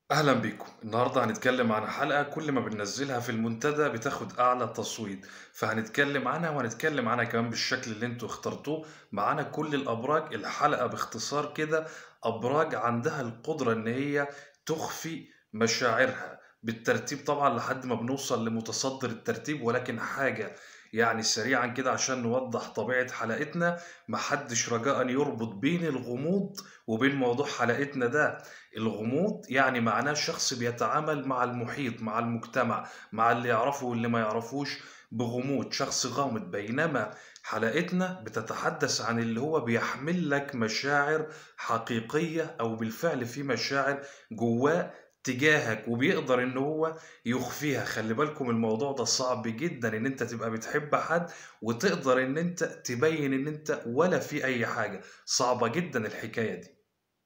أهلا بيكم النهاردة هنتكلم عن حلقة كل ما بننزلها في المنتدى بتاخد أعلى تصويت فهنتكلم عنها وهنتكلم عنها كمان بالشكل اللي انتوا اخترتوه معانا كل الأبراج الحلقة باختصار كده أبراج عندها القدرة إن هي تخفي مشاعرها بالترتيب طبعا لحد ما بنوصل لمتصدر الترتيب ولكن حاجة يعني سريعا كده عشان نوضح طبيعة حلقتنا محدش رجاء يربط بين الغموض وبين موضوع حلقتنا ده الغموض يعني معناه شخص بيتعامل مع المحيط مع المجتمع مع اللي يعرفه واللي ما يعرفوش بغموض شخص غامض بينما حلقتنا بتتحدث عن اللي هو بيحمل لك مشاعر حقيقية أو بالفعل في مشاعر جواه تجاهك وبيقدر ان هو يخفيها خلي بالكم الموضوع ده صعب جدا ان انت تبقى بتحب حد وتقدر ان انت تبين ان انت ولا في اي حاجة صعبة جدا الحكاية دي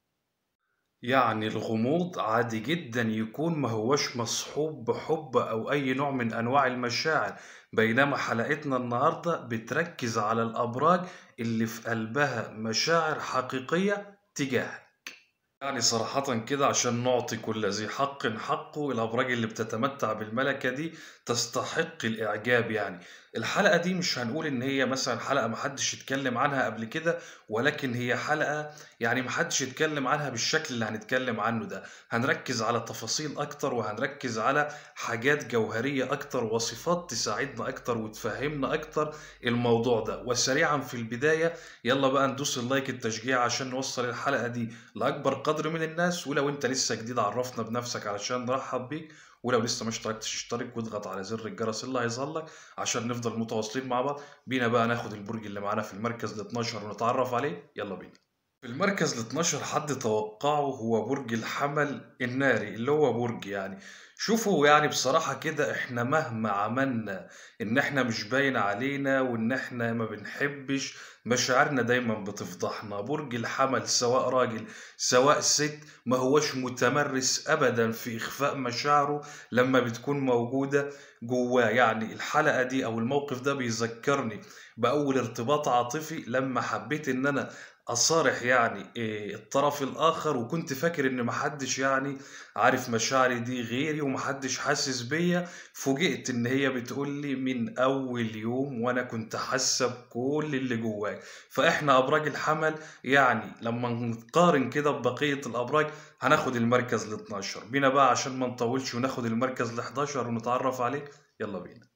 يعني الغموض عادي جدا يكون ما هوش مصحوب بحب أو أي نوع من أنواع المشاعر بينما حلقتنا النهاردة بتركز على الأبراج اللي في قلبها مشاعر حقيقية تجاهك يعني صراحة كده عشان نعطي كل ذي حق حقه الأبراج اللي بتتمتع بالملكة دي تستحق الإعجاب يعني الحلقة دي مش هنقول إن هي مثلا حلقة محدش اتكلم عنها قبل كده ولكن هي حلقة يعني محدش اتكلم عنها بالشكل اللي هنتكلم عنه ده هنركز على تفاصيل أكتر وهنركز على حاجات جوهرية أكتر وصفات تساعدنا أكتر وتفهمنا أكتر الموضوع ده وسريعا في البداية يلا بقى ندوس اللايك التشجيع عشان نوصل الحلقة دي لأكبر قدر من الناس ولو أنت لسه جديد عرفنا بنفسك علشان نرحب بيك ولو لسه ما اشتركتش اشترك واضغط على زر الجرس اللي هيظهر لك عشان نفضل متواصلين مع بعض بينا بقى ناخد البرج اللي معانا في المركز ال 12 ونتعرف عليه يلا بينا في المركز ال 12 حد توقعه هو برج الحمل الناري اللي هو برج يعني شوفوا يعني بصراحة كده احنا مهما عملنا ان احنا مش باين علينا وان احنا ما بنحبش مشاعرنا دايما بتفضحنا برج الحمل سواء راجل سواء ست ما هوش متمرس ابدا في اخفاء مشاعره لما بتكون موجودة جواه يعني الحلقة دي او الموقف ده بيذكرني باول ارتباط عاطفي لما حبيت ان انا اصارح يعني إيه الطرف الاخر وكنت فاكر ان محدش يعني عارف مشاعري دي غيري ومحدش حاسس بيا فوجئت ان هي بتقول لي من اول يوم وانا كنت حاسه بكل اللي جواك فاحنا ابراج الحمل يعني لما نقارن كده ببقيه الابراج هناخد المركز ال 12 بينا بقى عشان ما نطولش وناخد المركز ال 11 ونتعرف عليه يلا بينا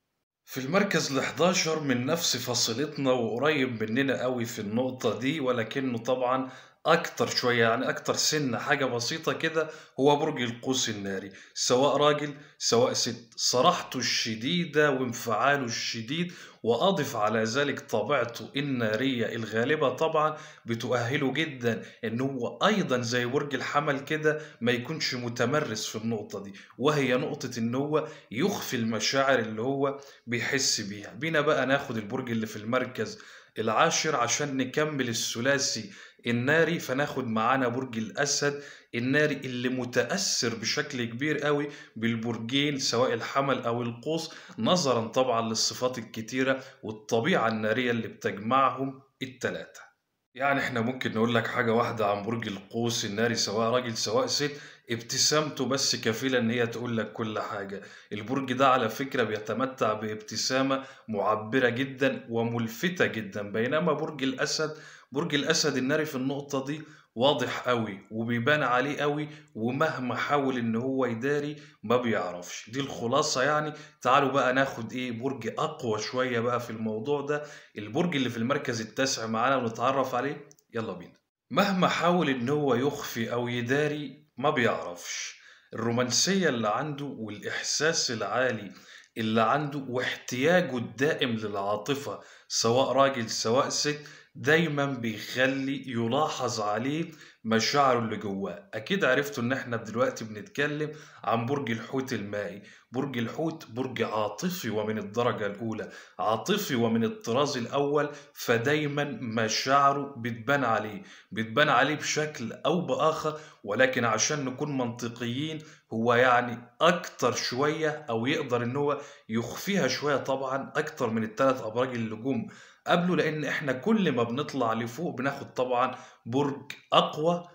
في المركز ال 11 من نفس فصيلتنا وقريب مننا قوي في النقطة دي ولكنه طبعا أكتر شوية يعني أكتر سنة حاجة بسيطة كده هو برج القوس الناري سواء راجل سواء ست صراحته الشديدة وانفعاله الشديد وأضف على ذلك طبيعته النارية الغالبة طبعا بتؤهله جدا إن هو أيضا زي برج الحمل كده ما يكونش متمرس في النقطة دي وهي نقطة إن هو يخفي المشاعر اللي هو بيحس بيها بينا بقى ناخد البرج اللي في المركز العاشر عشان نكمل الثلاثي الناري فناخد معانا برج الأسد الناري اللي متأثر بشكل كبير قوي بالبرجين سواء الحمل أو القوس نظرا طبعا للصفات الكتيرة والطبيعة النارية اللي بتجمعهم التلاتة يعني احنا ممكن نقول لك حاجة واحدة عن برج القوس الناري سواء راجل سواء ست ابتسامته بس كفيلة ان هي تقول لك كل حاجة البرج ده على فكرة بيتمتع بابتسامة معبرة جدا وملفتة جدا بينما برج الأسد برج الأسد الناري في النقطة دي واضح قوي وبيبان عليه قوي ومهما حاول ان هو يداري ما بيعرفش دي الخلاصة يعني تعالوا بقى ناخد ايه برج اقوى شوية بقى في الموضوع ده البرج اللي في المركز التاسع معانا ونتعرف عليه يلا بينا مهما حاول ان هو يخفي او يداري ما بيعرفش الرومانسية اللي عنده والإحساس العالي اللي عنده واحتياجه الدائم للعاطفة سواء راجل سواء ست دايما بيخلي يلاحظ عليه مشاعره اللي جواه اكيد عرفتوا ان احنا دلوقتي بنتكلم عن برج الحوت المائي برج الحوت برج عاطفي ومن الدرجة الاولى عاطفي ومن الطراز الاول فدايما مشاعره بتبان عليه بتبان عليه بشكل او باخر ولكن عشان نكون منطقيين هو يعني اكتر شوية او يقدر ان هو يخفيها شوية طبعا اكتر من الثلاث ابراج اللي جم قبله لان احنا كل ما بنطلع لفوق بناخد طبعا برج اقوى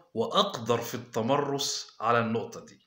وأقدر في التمرس على النقطة دي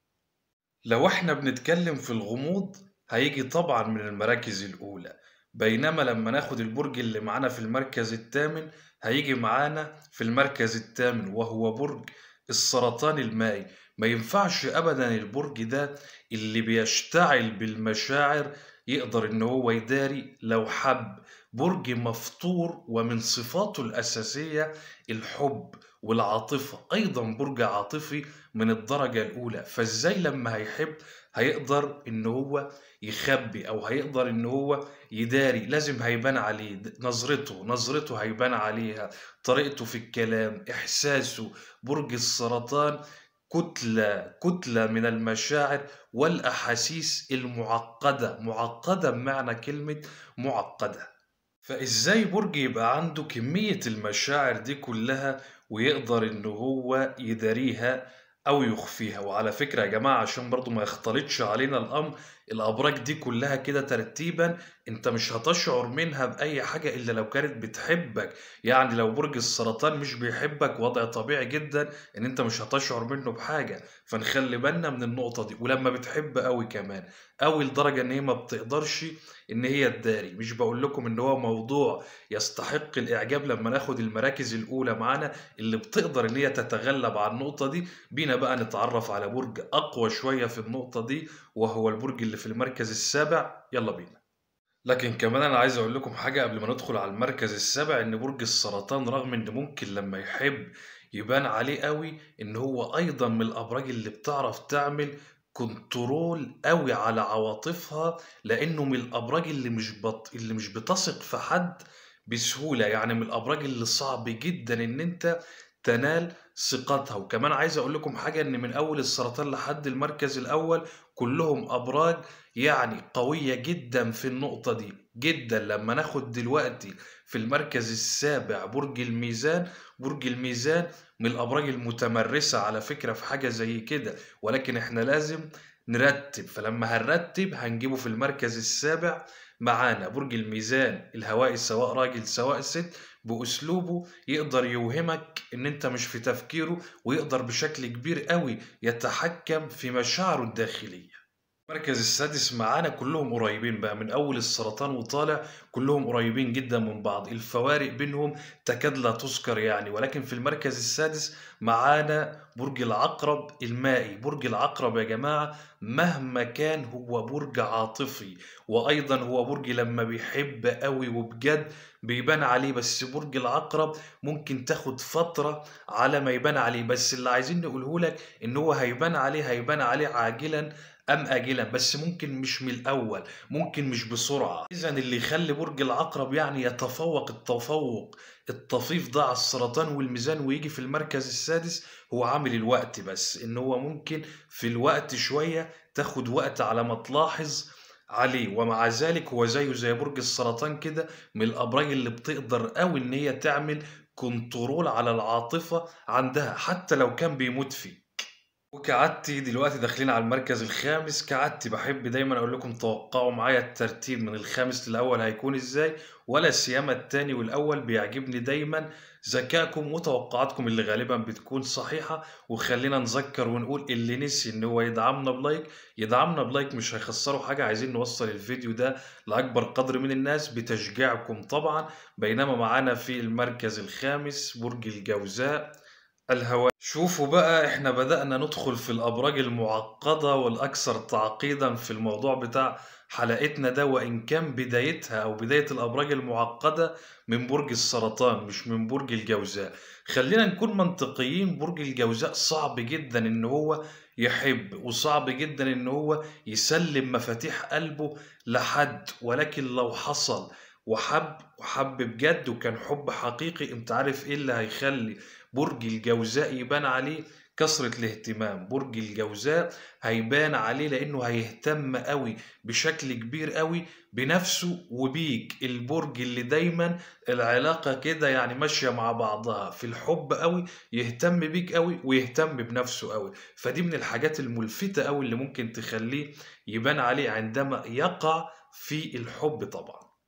لو احنا بنتكلم في الغموض هيجي طبعا من المراكز الأولى بينما لما ناخد البرج اللي معانا في المركز الثامن هيجي معانا في المركز الثامن وهو برج السرطان المائي ما ينفعش أبدا البرج ده اللي بيشتعل بالمشاعر يقدر إن هو يداري لو حب برج مفطور ومن صفاته الأساسية الحب والعاطفة أيضا برج عاطفي من الدرجة الأولى فإزاي لما هيحب هيقدر إن هو يخبي أو هيقدر إن هو يداري لازم هيبان عليه نظرته نظرته هيبان عليها طريقته في الكلام إحساسه برج السرطان كتلة كتلة من المشاعر والأحاسيس المعقدة معقدة بمعنى كلمة معقدة فإزاي برج يبقى عنده كمية المشاعر دي كلها ويقدر إن هو يداريها أو يخفيها وعلى فكرة يا جماعة عشان برضو ما يختلطش علينا الأمر الأبراج دي كلها كده ترتيبا أنت مش هتشعر منها بأي حاجة إلا لو كانت بتحبك يعني لو برج السرطان مش بيحبك وضع طبيعي جدا إن أنت مش هتشعر منه بحاجة فنخلي بالنا من النقطة دي ولما بتحب قوي كمان قوي لدرجة إن هي ما بتقدرش إن هي تداري مش بقول لكم إن هو موضوع يستحق الإعجاب لما ناخد المراكز الأولى معانا اللي بتقدر إن هي تتغلب على النقطة دي بينا بقى نتعرف على برج أقوى شوية في النقطة دي وهو البرج اللي في المركز السابع يلا بينا لكن كمان انا عايز اقول لكم حاجه قبل ما ندخل على المركز السابع ان برج السرطان رغم ان ممكن لما يحب يبان عليه قوي ان هو ايضا من الابراج اللي بتعرف تعمل كنترول قوي على عواطفها لانه من الابراج اللي مش بط... اللي مش بتثق في حد بسهوله يعني من الابراج اللي صعب جدا ان انت تنال ثقتها وكمان عايز اقول لكم حاجه ان من اول السرطان لحد المركز الاول كلهم ابراج يعني قويه جدا في النقطه دي جدا لما ناخد دلوقتي في المركز السابع برج الميزان برج الميزان من الابراج المتمرسه على فكره في حاجه زي كده ولكن احنا لازم نرتب فلما هنرتب هنجيبه في المركز السابع معانا برج الميزان الهوائي سواء راجل سواء ست بأسلوبه يقدر يوهمك إن أنت مش في تفكيره ويقدر بشكل كبير قوي يتحكم في مشاعره الداخلية المركز السادس معانا كلهم قريبين بقى من أول السرطان وطالع كلهم قريبين جدا من بعض الفوارق بينهم تكاد لا تذكر يعني ولكن في المركز السادس معانا برج العقرب المائي برج العقرب يا جماعة مهما كان هو برج عاطفي وأيضا هو برج لما بيحب قوي وبجد بيبان عليه بس برج العقرب ممكن تاخد فترة على ما يبان عليه بس اللي عايزين نقوله لك إن هو هيبان عليه هيبان عليه عاجلا أم آجلا بس ممكن مش من الأول ممكن مش بسرعة إذا اللي يخلي برج العقرب يعني يتفوق التفوق الطفيف ده على السرطان والميزان ويجي في المركز السادس هو عامل الوقت بس إن هو ممكن في الوقت شوية تاخد وقت على ما تلاحظ عليه ومع ذلك هو زيه زي برج السرطان كده من الأبراج اللي بتقدر قوي إن هي تعمل كنترول على العاطفة عندها حتى لو كان بيموت فيه وكعادتي دلوقتي داخلين على المركز الخامس كعادتي بحب دايما اقول لكم توقعوا معايا الترتيب من الخامس للاول هيكون ازاي ولا سيما التاني والاول بيعجبني دايما ذكائكم وتوقعاتكم اللي غالبا بتكون صحيحة وخلينا نذكر ونقول اللي نسي ان هو يدعمنا بلايك يدعمنا بلايك مش هيخسروا حاجة عايزين نوصل الفيديو ده لأكبر قدر من الناس بتشجيعكم طبعا بينما معانا في المركز الخامس برج الجوزاء الهواء شوفوا بقى احنا بدأنا ندخل في الأبراج المعقدة والأكثر تعقيدا في الموضوع بتاع حلقتنا ده وإن كان بدايتها أو بداية الأبراج المعقدة من برج السرطان مش من برج الجوزاء خلينا نكون منطقيين برج الجوزاء صعب جدا إن هو يحب وصعب جدا إن هو يسلم مفاتيح قلبه لحد ولكن لو حصل وحب وحب بجد وكان حب حقيقي انت عارف ايه اللي هيخلي برج الجوزاء يبان عليه كثرة الاهتمام برج الجوزاء هيبان عليه لأنه هيهتم قوي بشكل كبير قوي بنفسه وبيك البرج اللي دايما العلاقة كده يعني ماشية مع بعضها في الحب قوي يهتم بيك قوي ويهتم بنفسه قوي فدي من الحاجات الملفتة قوي اللي ممكن تخليه يبان عليه عندما يقع في الحب طبعا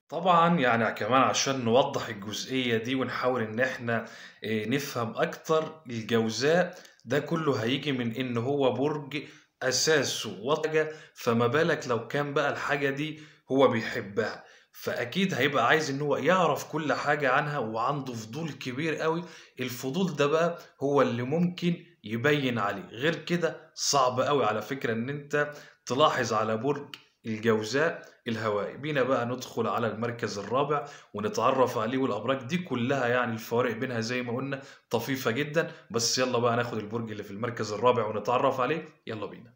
طبعًا يعني كمان عشان نوضّح الجزئية دي ونحاول إن إحنا آآ نفهم أكتر، الجوزاء ده كُلّه هييجي من إن هو برج أساسه وطَّة، فما بالك لو كان بقى الحاجة دي هو بيحبها، فأكيد هيبقى عايز إن هو يعرف كل حاجة عنها وعنده فضول كبير أوي، الفضول ده بقى هو اللي ممكن يبيّن عليه، غير كده صعب أوي على فكرة إن أنت تلاحظ على برج الجوزاء الهوائي. بينا بقى ندخل على المركز الرابع ونتعرّف عليه والأبراج دي كُلّها يعني الفوارق بينها زي ما قُلنا طفيفة جدًا، بس يالّا بقى ناخد البرج اللي في المركز الرابع ونتعرّف عليه، يالّا بينا.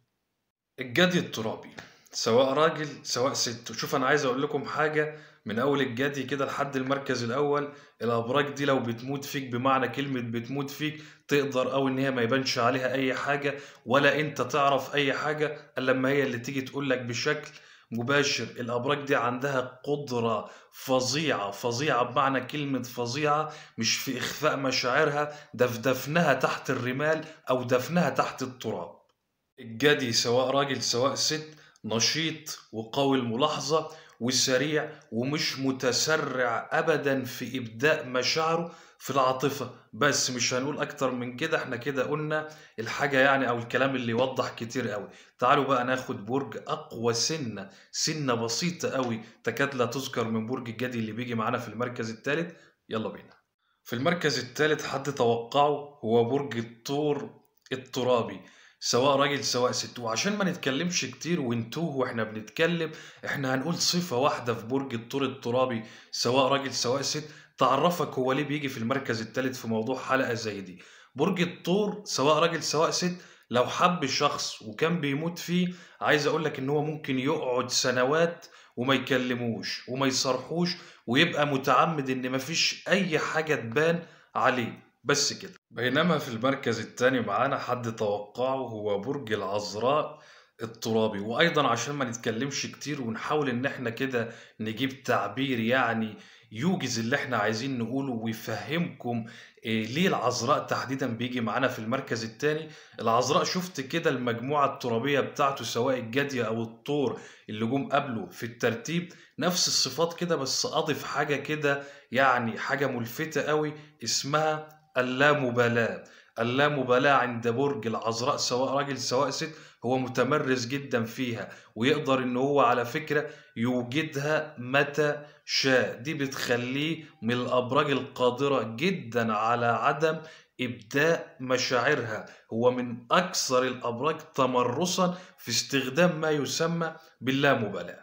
الجدي الترابي، سواء راجل سواء ست، وشوف أنا عايز أقول لكم حاجة من أول الجدي كده لحد المركز الأول، الأبراج دي لو بتموت فيك بمعنى كلمة بتموت فيك، تقدر أوي إن هي ما يبانش عليها أي حاجة ولا أنت تعرف أي حاجة إلّا أمّا هي اللي تيجي تقول لك بشكل مباشر، الأبراج دي عندها قدرة فظيعة، فظيعة بمعنى كلمة فظيعة، مش في إخفاء مشاعرها، ده في دفنها تحت الرمال أو دفنها تحت التراب. الجدي سواء راجل سواء ست، نشيط وقوي الملاحظة وسريع ومش متسرع أبدًا في إبداء مشاعره في العاطفة، بس مش هنقول أكتر من كده، إحنا كده قُلنا الحاجة يعني أو الكلام اللي يوضّح كتير أوي. تعالوا بقى ناخد برج أقوى سِنّة، سِنّة بسيطة أوي تكاد لا تُذكر من برج الجدي اللي بييجي معانا في المركز التالت، يالّا بينا. في المركز التالت حد توقّعه هو برج الثور الترابي، سواء راجل سواء ست، وعشان ما نتكلمش كتير ونتوه وإحنا بنتكلم، إحنا هنقول صفة واحدة في برج الثور الترابي سواء راجل سواء ست، تعرّفك هو ليه بييجي في المركز التالت في موضوع حلقة زي دي. برج الثور سواء راجل سواء ست، لو حَب شخص وكان بيموت فيه، عايز أقول لك إن هو ممكن يقعد سنوات وما يكلموش وما يصارحوش ويبقى متعمد إن ما فيش أي حاجة تبان عليه، بس كده. بينما في المركز التاني معانا حد توقّعه هو برج العذراء الترابي، وأيضًا عشان ما نتكلمش كتير ونحاول إن إحنا كده نجيب تعبير يعني يوجز اللي إحنا عايزين نقوله ويفهّمكم آآ ليه العذراء تحديدًا بييجي معانا في المركز التاني، العذراء شُفت كده المجموعة الترابية بتاعته سواء الجدي أو الثور اللي جُم قبله في الترتيب، نفس الصفات كده بس أضِف حاجة كده يعني حاجة ملفتة أوي اسمها اللامبالاة، اللامبالاة عند برج العذراء سواء راجل سواء ست، هو متمرِّس جدًا فيها ويقدر إن هو على فكرة يوجدها متى شاء، دي بتخلّيه من الأبراج القادرة جدًا على عدم إبداء مشاعرها، هو من أكثر الأبراج تمرُّسًا في استخدام ما يسمى باللامبالاة.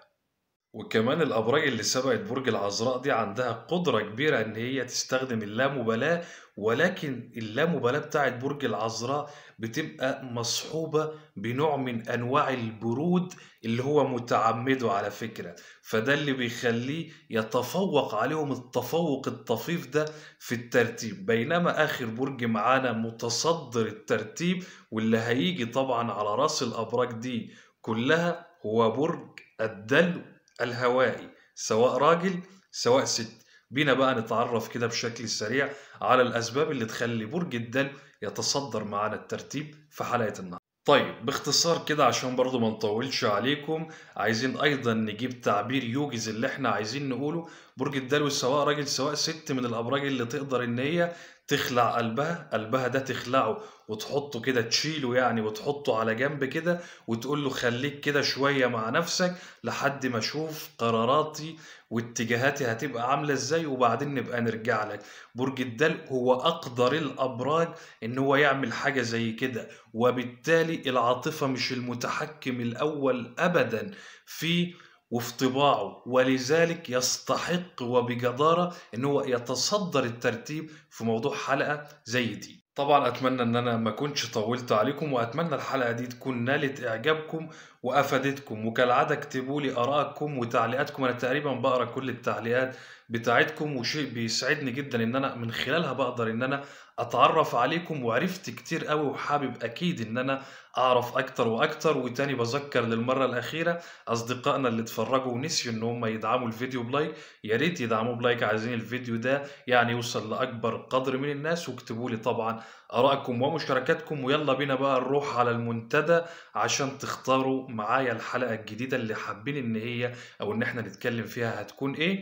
وكمان الأبراج اللي سبقت برج العذراء دي عندها قدرة كبيرة إن هي تستخدم اللامبالاة، ولكن اللامبالاة بتاعة برج العذراء بتبقى مصحوبة بنوع من أنواع البرود اللي هو متعمّده على فكرة، فده اللي بيخلّيه يتفوّق عليهم التفوّق الطفيف ده في الترتيب، بينما آخر برج معانا متصدر الترتيب واللي هييجي طبعًا على رأس الأبراج دي كلّها هو برج الدلو الهوائي، سواء راجل سواء ست. بينا بقى نتعرّف كده بشكل سريع على الأسباب اللي تخلّي برج الدلو يتصدر معانا الترتيب في حلقة النهارده. طيب باختصار كده عشان برضه ما نطوّلش عليكم، عايزين أيضًا نجيب تعبير يوجز اللي إحنا عايزين نقوله، برج الدلو سواء راجل سواء ست من الأبراج اللي تقدر إن هي تخلع قلبها، قلبها ده تخلعه وتحطّه كده تشيله يعني وتحطّه على جنب كده وتقول له خلّيك كده شوية مع نَفْسك لحد ما أشوف قراراتي واتجاهاتي هتبقى عاملة إزاي وبعدين نبقى نرجع لك. برج الدلو هو أقدر الأبراج إن هو يعمل حاجة زي كده، وبالتالي العاطفة مش المتحكم الأول أبدًا فيه وفي طباعه، ولذلك يستحق وبجدارة إن هو يتصدر الترتيب في موضوع حلقة زي دي. طبعًا أتمنى إن أنا ما أكونش طوّلت عليكم، وأتمنى الحلقة دي تكون نالت إعجابكم وأفادتكم، وكالعادة اكتبوا لي آرائكم وتعليقاتكم، أنا تقريبًا باقرا كل التعليقات بتاعتكم، وشيء بيسعدني جدًا إن أنا من خلالها باقدر إن أنا أتعرّف عليكم، وعرفت كتير أوي وحابب أكيد إن أنا أعرف أكتر وأكتر، وتاني باذكّر للمرّة الأخيرة أصدقائنا اللي اتفرّجوا ونسيوا إن هم يدعموا الفيديو بلايك، يا ريت يدعموه بلايك، عايزين الفيديو ده يعني يوصل لأكبر قدر من الناس، واكتبوا لي طبعًا آرائكم ومشاركاتكم، ويالّا بينا بقى نروح على المنتدى عشان تختاروا معايا الحلقة الجديدة اللي حابين إن هي أو إن إحنا نتكلم فيها هتكون إيه،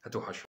هتوحشوني.